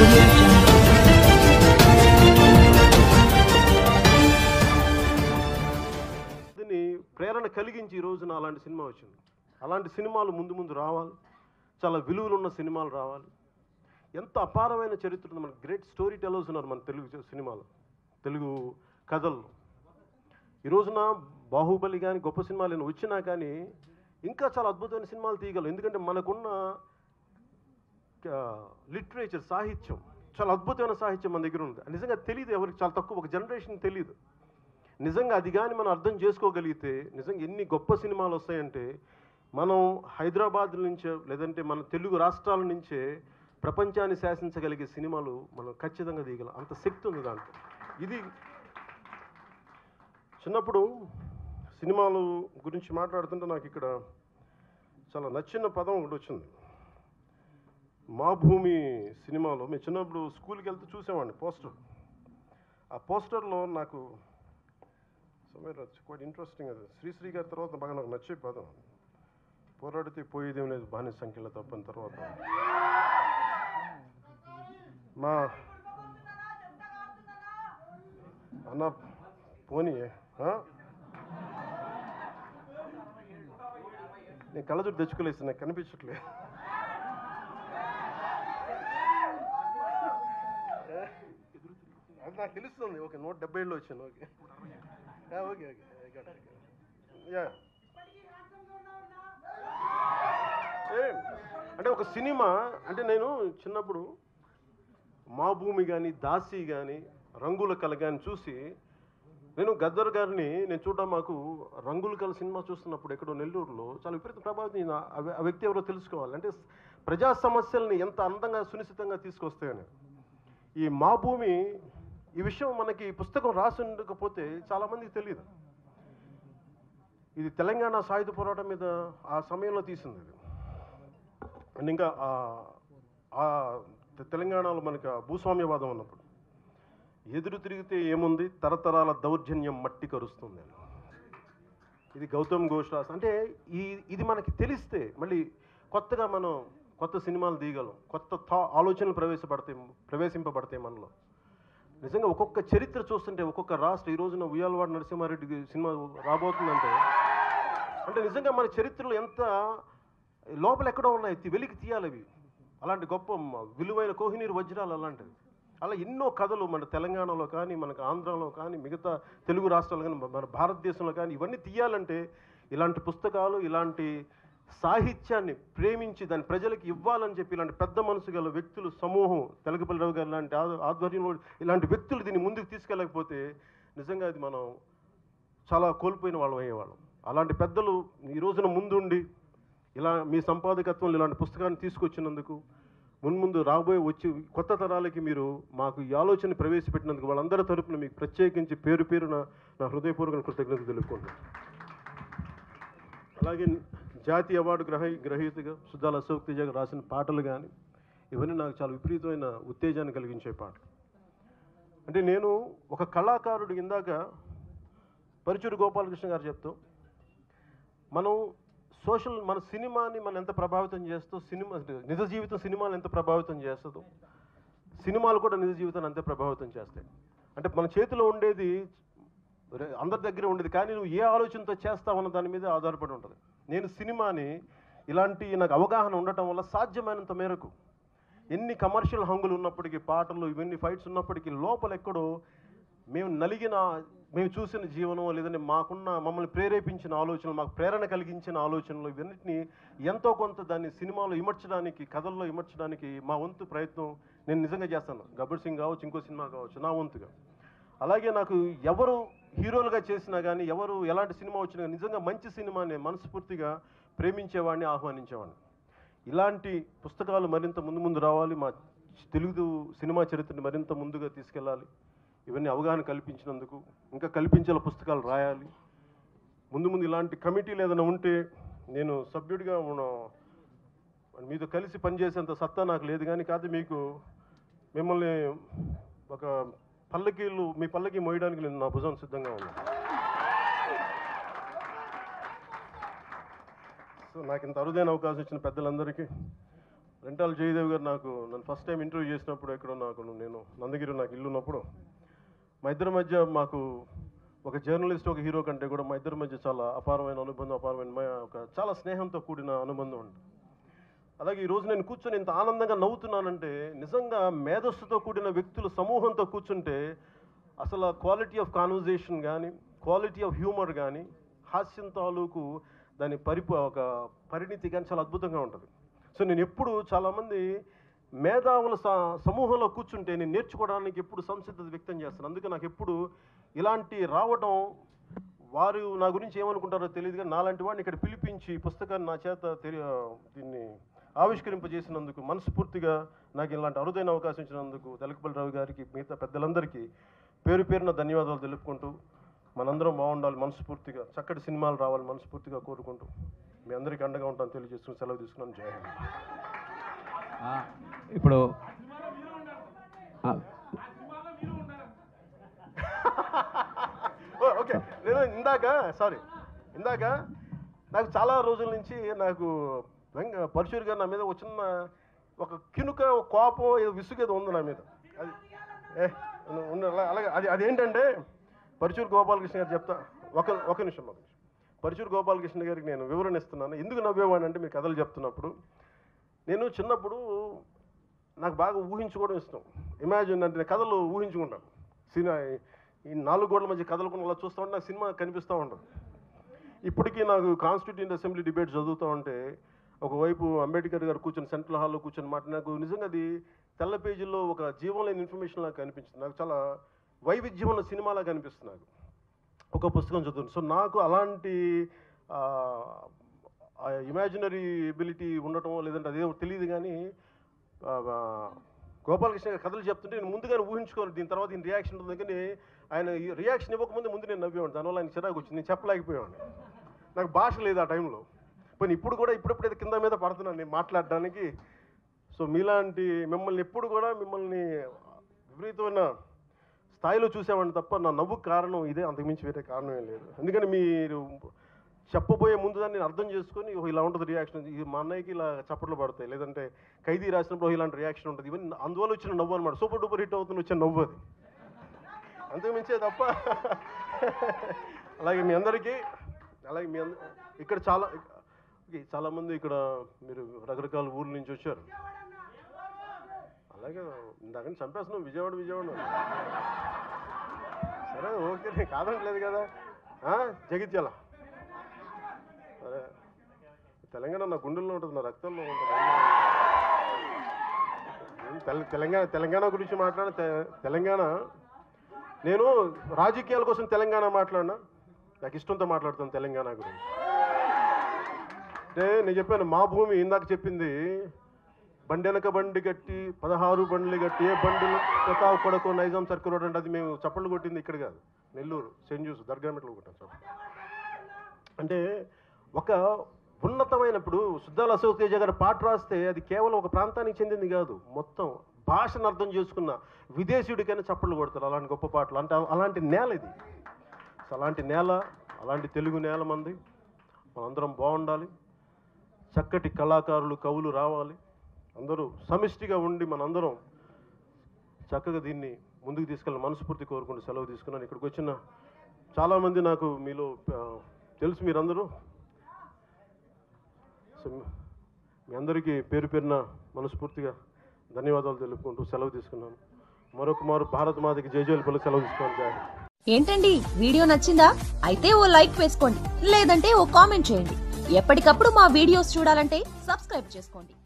audio jungle. దీన్ని ప్రేరణ కలిగించి ఈ రోజున అలాంటి సినిమా వచ్చింది అలాంటి సినిమాలు ముందు ముందు రావాలి చాలా విలువలు ఉన్న సినిమాలు రావాలి ఎంత అపారమైన చరిత్ర ఉంది మన గ్రేట్ స్టోరీ టెలర్స్ ఉన్నారు మన తెలుగు చ- సినిమాలు తెలుగు కథల్లో ఈ రోజున బాహుబలి కానీ గొప్ప సినిమాలు ఏమైనా వచ్చినా కానీ ఇంకా చాలా అద్భుతమైన సినిమాలు తీయగలం ఎందుకంటే మనకున్న లిటరేచర్ సాహిత్యం చాలా అద్భుతమైన సాహిత్యం మన దగ్గర ఉంది నిజంగా తెలియదు ఎవరికి చాలా తక్కువ ఒక జనరేషన్ తెలియదు నిజంగా అది కానీ మనం అర్థం చేసుకోగలిగితే నిజంగా ఎన్ని గొప్ప సినిమాలు వస్తాయంటే మనం హైదరాబాద్ నుంచే లేదంటే మన తెలుగు రాష్ట్రాల నుంచే ప్రపంచాన్ని శాసించగలిగే సినిమాలు మనం ఖచ్చితంగా తీయగలం అంత శక్తి ఉంది దాంట్లో ఇది చిన్నప్పుడు సినిమాలు గురించి మాట్లాడుతుంటే నాకు ఇక్కడ చాలా నచ్చిన పదం ఒకటి వచ్చింది మా భూమి సినిమాలో మేము చిన్నప్పుడు స్కూల్కి వెళ్తే చూసేవాడిని పోస్టర్ ఆ పోస్టర్లో నాకు సమేర్ క్వైట్ ఇంట్రెస్టింగ్ అది శ్రీశ్రీ గారి తర్వాత బాగా నాకు నచ్చే పదం పోరాడితే పోయేదేం లేదు బానిస సంఖ్యలో తప్పని తర్వాత మా అన్న పోనీ ఆ? నేను కళ్ళజోడు తెచ్చుకోలేదు నాకు కనిపించట్లేదు అది నాకు తెలుస్తుంది ఓకే నూట డెబ్బై ఏళ్ళు వచ్చాను ఓకే ఆ, ఓకే ఓకే యా ఏం? అంటే ఒక సినిమా అంటే నేను చిన్నప్పుడు మా భూమి కానీ దాసి కానీ రంగుల కళ కానీ చూసి నేను గద్దర్ గారిని నేను చూడడం మాకు రంగుల కళ సినిమా చూస్తున్నప్పుడు ఎక్కడో నెల్లూరులో చాలా విపరీత ప్రభావితం అయింది. ఆ వ్య- ఆ వ్యక్తి ఎవరో తెలుసుకోవాలి అంటే ప్రజా సమస్యల్ని ఎంత అందంగా సునిశ్చితంగా తీసుకొస్తాయని ఈ మా భూమి ఈ విషయం మనకి ఈ పుస్తకం రాసి ఉండకపోతే చాలామందికి తెలియదు ఇది తెలంగాణ సాయుధ పోరాటం మీద ఆ సమయంలో తీసింది ఇది అండ్ ఇంకా ఆ- ఆ తె- తెలంగాణలో మనకి ఆ భూస్వామ్యవాదం ఉన్నప్పుడు ఎదురు తిరిగితే ఏముంది తరతరాల దౌర్జన్యం మట్టి కరుస్తుంది అని ఇది గౌతమ్ ఘోష్ రాస్ అంటే ఈ ఇది మనకి తెలిస్తే మళ్ళీ కొత్తగా మనం కొత్త సినిమాలు తీయగలం కొత్త థా ఆలోచనలు ప్రవేశపడతాయి ప్రవేశింపబడతాయి మనలో నిజంగా ఒక్కొక్క చరిత్ర చూస్తుంటే ఒక్కొక్క రాష్ట్ర ఈ రోజున ఉయ్యాలవాడ నరసింహారెడ్డి సినిమా రాబోతుందంటే అంటే నిజంగా మన చరిత్రలో ఎంత లోపల ఎక్కడో ఉన్నాయి తి- వెలికి తీయాలి అవి అలాంటి గొప్ప మ- విలువైన కోహినీరు వజ్రాలు అలాంటివి అలా ఎన్నో కథలు మన తెలంగాణలో కానీ మనకు ఆంధ్రాలో కానీ మిగతా తెలుగు రాష్ట్రాలు కానీ మన భారతదేశంలో కానీ ఇవన్నీ తీయాలంటే ఇలాంటి పుస్తకాలు ఇలాంటి సాహిత్యాన్ని ప్రేమించి దాన్ని ప్రజలకు ఇవ్వాలని చెప్పి ఇలాంటి పెద్ద మనసు గల వ్యక్తులు సమూహం తెలగపల్లి రావు గారు లాంటి ఆ- ఆధ్వర్యంలో ఇలాంటి వ్యక్తులు దీన్ని ముందుకు తీసుకెళ్ళకపోతే నిజంగా ఇది మనం చాలా కోల్పోయిన వాళ్ళం అయ్యేవాళ్ళం అలాంటి పెద్దలు ఈ రోజున ముందుండి ఇలా మీ సంపాదకత్వంలో ఇలాంటి పుస్తకాన్ని తీసుకొచ్చినందుకు మున్ముందు రాబోయే వచ్చి కొత్త తరాలకి మీరు మాకు ఈ ఆలోచన ప్రవేశపెట్టినందుకు వాళ్ళందరి తరపున మీకు ప్రత్యేకించి పేరు పేరున నా హృదయపూర్వక కృతజ్ఞతలు తెలుపుకుంటాను అలాగే జాతీయ అవార్డు గ్రహ గ్రహీతగా సుద్దాల అశోక్ తేజ గారు రాసిన పాటలు కానీ ఇవన్నీ నాకు చాలా విపరీతమైన ఉత్తేజాన్ని కలిగించే పాటలు అంటే నేను ఒక కళాకారుడు ఇందాక పరుచూరి గోపాలకృష్ణ గారు చెప్తూ మనం సోషల్ మన సినిమాని మనం ఎంత ప్రభావితం చేస్తూ సినిమా అంటే నిజ జీవితం సినిమాలు ఎంత ప్రభావితం చేస్తుందో సినిమాలు కూడా నిజ జీవితాన్ని అంతే ప్రభావితం చేస్తాయి అంటే మన చేతిలో ఉండేది రే- అందరి దగ్గర ఉండేది కానీ నువ్వు ఏ ఆలోచనతో చేస్తావన్న దాని మీద ఆధారపడి ఉంటుంది నేను సినిమాని ఇలాంటి నాకు అవగాహన ఉండటం వల్ల సాధ్యమైనంత మేరకు ఎన్ని కమర్షియల్ హంగులు ఉన్నప్పటికీ పాటలు ఇవన్నీ ఫైట్స్ ఉన్నప్పటికీ లోపల ఎక్కడో మేము నలిగిన మేము చూసిన జీవనం లేదంటే మాకున్న మమ్మల్ని ప్రేరేపించిన ఆలోచనలు మాకు ప్రేరణ కలిగించిన ఆలోచనలు ఇవన్నిటిని ఎంతో కొంత దాన్ని సినిమాలో ఇమర్చడానికి కథల్లో ఇమర్చడానికి మా వంతు ప్రయత్నం నేను నిజంగా చేస్తాను గబ్బర్ సింగ్ కావచ్చు ఇంకో సినిమా కావచ్చు నా వంతుగా అలాగే నాకు ఎవరు హీరోలుగా చేసినా కానీ ఎవరు ఎలాంటి సినిమా వచ్చినా కానీ నిజంగా మంచి సినిమాని మనస్ఫూర్తిగా ప్రేమించేవాడిని ఆహ్వానించేవాడిని ఇలాంటి పుస్తకాలు మరింత ముందు ముందు రావాలి మా తెలుగు సినిమా చరిత్రని మరింత ముందుగా తీసుకెళ్ళాలి ఇవన్నీ అవగాహన కల్పించినందుకు ఇంకా కల్పించాల పుస్తకాలు రాయాలి ముందు ముందు ఇలాంటి కమిటీలు ఏదైనా ఉంటే నేను సభ్యుడిగా మన మీతో కలిసి పనిచేసేంత సత్తా నాకు లేదు కానీ కాదు మీకు మిమ్మల్ని ఒక పల్లకీలు మీ పల్లకి మోయడానికి నేను నా భుజం సిద్ధంగా ఉన్నాను సో నాకు ఇంత అరుదైన అవకాశం ఇచ్చిన పెద్దలందరికీ రెంటాల జయదేవ్ గారు నాకు నన్ను ఫస్ట్ టైం ఇంటర్వ్యూ చేసినప్పుడు ఎక్కడో నాకు నేను నందగిరి నాకు ఇల్లు ఉన్నప్పుడు మా ఇద్దరి మధ్య మాకు ఒక జర్నలిస్ట్ ఒక హీరో కంటే కూడా మా ఇద్దరి మధ్య చాలా అపారమైన అనుబంధం అపారమైన మ- ఒక చాలా స్నేహంతో కూడిన అనుబంధం ఉంది అలాగే ఈ రోజు నేను కూర్చొని ఇంత ఆనందంగా నవ్వుతున్నానంటే నిజంగా మేధస్సుతో కూడిన వ్యక్తుల సమూహంతో కూర్చుంటే అసలు క్వాలిటీ ఆఫ్ కాన్వర్జేషన్ కానీ క్వాలిటీ ఆఫ్ హ్యూమర్ కానీ హాస్యం తాలూకు దాని పరిపు ఒక పరిణితి కానీ చాలా అద్భుతంగా ఉంటుంది సో నేను ఎప్పుడు చాలామంది మేధావుల స- సమూహంలో కూర్చుంటే నేను నేర్చుకోవడానికి ఎప్పుడు సంసిద్ధత వ్యక్తం చేస్తాను అందుకే నాకు ఎప్పుడు ఇలాంటి రావడం వారు నా గురించి ఏమనుకుంటారో తెలియదు కానీ నాలాంటి వాడిని ఇక్కడ పిలిపించి ఈ పుస్తకాన్ని నా చేత తెలియ దీన్ని ఆవిష్కరింపజేసినందుకు మనస్ఫూర్తిగా నాకు ఇలాంటి అరుదైన అవకాశం ఇచ్చినందుకు తెలకపల్లి రావు గారికి మిగతా పెద్దలందరికీ పేరు పేరున ధన్యవాదాలు తెలుపుకుంటూ మనందరం బాగుండాలి మనస్ఫూర్తిగా చక్కటి సినిమాలు రావాలి మనస్ఫూర్తిగా కోరుకుంటూ మీ అందరికీ అండగా ఉంటాను తెలియజేసుకుని సెలవు తీసుకున్నాను జై హింద్ ఆ, ఇప్పుడు ఆ, ఓ, ఓకే నేను ఇందాక సారీ ఇందాక నాకు చాలా రోజుల నుంచి నాకు వెంక పరశురు గారు నా మీద ఒక చిన్న ఒక కినుక ఒక కోపం ఏదో విసుగు ఏదో ఉంది నా మీద అది ఏ ఉండు, ఉండు, అలా- అలాగే అది అదేంటంటే పరచూరు గోపాలకృష్ణ గారు చెప్తా ఒక ఒక నిమిషం ఒక నిమిషం పరచూరు గోపాలకృష్ణ గారికి నేను వివరణ ఇస్తున్నాను ఎందుకు నవ్వేవాడిని అంటే మీరు కథలు చెప్తున్నప్పుడు నేను చిన్నప్పుడు నాకు బాగా ఊహించుకోవడం ఇష్టం ఇమాజిన్ అంటే నేను కథలు ఊహించుకుంటాను సినిమా ఈ నాలుగు గోడల మధ్య కథలు కూడా అలా చూస్తూ ఉంటే నాకు సినిమా కనిపిస్తూ ఉంటుంది ఇప్పటికీ నాకు కాన్స్టిట్యూంట్ అసెంబ్లీ డిబేట్ చదువుతూ ఉంటే ఒకవైపు అంబేద్కర్ గారు కూర్చొని సెంట్రల్ హాల్లో కూర్చొని మాట నాకు నిజంగా అది తెల్ల పేజీల్లో ఒక జీవం లేని ఇన్ఫర్మేషన్ లాగా కనిపించింది నాకు చాలా వైవిధ్యం ఉన్న సినిమాలా కనిపిస్తుంది నాకు ఒక పుస్తకం చదువును సో నాకు అలాంటి ఇమాజినరీ ఎబిలిటీ ఉండటం లేదంటే అదేమో తెలియదు కానీ ఆ, ఆ, గోపాలకృష్ణ గారు కథలు చెప్తుంటే నేను ముందుగానే ఊహించుకోను దీని తర్వాత దీని రియాక్షన్ ఉంటుంది కానీ ఆయన ఈ రియాక్షన్ ఇవ్వకముందే ముందు నేను నవ్వేవాడిని దానివల్ల ఆయన చిరాకు వచ్చింది నేను చెప్పలేకపోయేవాడిని నాకు భాష లేదు ఆ టైంలో పోనీ ఇప్పుడు కూడా ఇప్పుడెప్పుడైతే కింద మీద పడుతున్నాను నేను మాట్లాడడానికి సో మీలాంటి మిమ్మల్ని ఎప్పుడు కూడా మిమ్మల్ని విపరీతమైన స్థాయిలో చూసామండి తప్ప నా నవ్వుకు కారణం ఇదే అంతకుమించి వేరే కారణం ఏం లేదు ఎందుకని మీరు చెప్పబోయే ముందు దాన్ని నేను అర్థం చేసుకొని "ఓహో, ఇలా ఉంటుంది రియాక్షన్ ఇది మా అన్నయ్యకి ఇలా చప్పట్లు పడతాయి లేదంటే ఖైదీ రాసినప్పుడు "ఓహో, ఇలాంటి రియాక్షన్ ఉంటుంది ఇవన్నీ అందువల్ల వచ్చిన నవ్వు అనమాట సూపర్ డూపర్ హిట్ అవుతుంది వచ్చిన నవ్వు అది అంతకుమించే తప్ప అలాగే మీ అందరికీ అలాగే మీ అందరి ఇక్కడ చాలా ఓకే, చాలామంది ఇక్కడ మీరు రకరకాల ఊర్ల నుంచి వచ్చారు అలాగే ఇందాక నుంచి చంపేస్తున్నాం విజయవాడ విజయవాడ సరే ఓకే నేను కాదంటలేదు కదా ఆ, జగిత్యాల సరే తెలంగాణ నా గుండెల్లో ఉంటుంది నా రక్తంలో ఉంటుంది నేను తెల- తెలంగాణ తెలంగాణ గురించి మాట్లాడిన తె- తెలంగాణ నేను రాజకీయాల కోసం తెలంగాణ మాట్లాడినా నాకు ఇష్టంతో మాట్లాడుతాను తెలంగాణ గురించి అంటే నేను చెప్పాను మా భూమి ఇందాక చెప్పింది బండి వెనక బండి కట్టి పదహారు బండ్లు కట్టి ఏ బండిలు ప్రతాప్ కొడకు నైజాం సర్కిల్ రోడ్ అంటే అది మేము చప్పట్లు కొట్టింది ఇక్కడ కాదు నెల్లూరు సెంట్ జూస్ దర్గా మెట్లు కొట్టాం చప్పట్లు అంటే ఒక ఉన్నతమైనప్పుడు సుద్దాల అశోక్ తేజ గారు పాట రాస్తే అది కేవలం ఒక ప్రాంతానికి చెందింది కాదు మొత్తం భాషను అర్థం చేసుకున్న విదేశీయుడికైనా చప్పట్లు కొడతారు అలాంటి గొప్ప పాటలు అంటే అలాంటి నేల ఇది సో అలాంటి నేల అలాంటి తెలుగు నేల మంది మనందరం బాగుండాలి చక్కటి కళాకారులు కవులు రావాలి అందరూ సమిష్టిగా ఉండి మనందరం చక్కగా దీన్ని ముందుకు తీసుకెళ్ళి మనస్ఫూర్తి కోరుకుంటూ సెలవు తీసుకున్నాను ఇక్కడికి వచ్చిన చాలామంది నాకు మీలో ఆ, తెలుసు మీరందరూ సో మీ- మీ అందరికీ పేరు పేరున మనస్ఫూర్తిగా ధన్యవాదాలు తెలుపుకుంటూ సెలవు తీసుకున్నాను మరొక మారు భారత మాతకి జయజయలు పలు సెలవు తీసుకున్నాను జై హింద్. ఏంటండి వీడియో నచ్చిందా అయితే ఓ లైక్ వేసుకోండి లేదంటే ఓ కామెంట్ చేయండి ఎప్పటికప్పుడు మా వీడియోస్ చూడాలంటే సబ్స్క్రైబ్ చేసుకోండి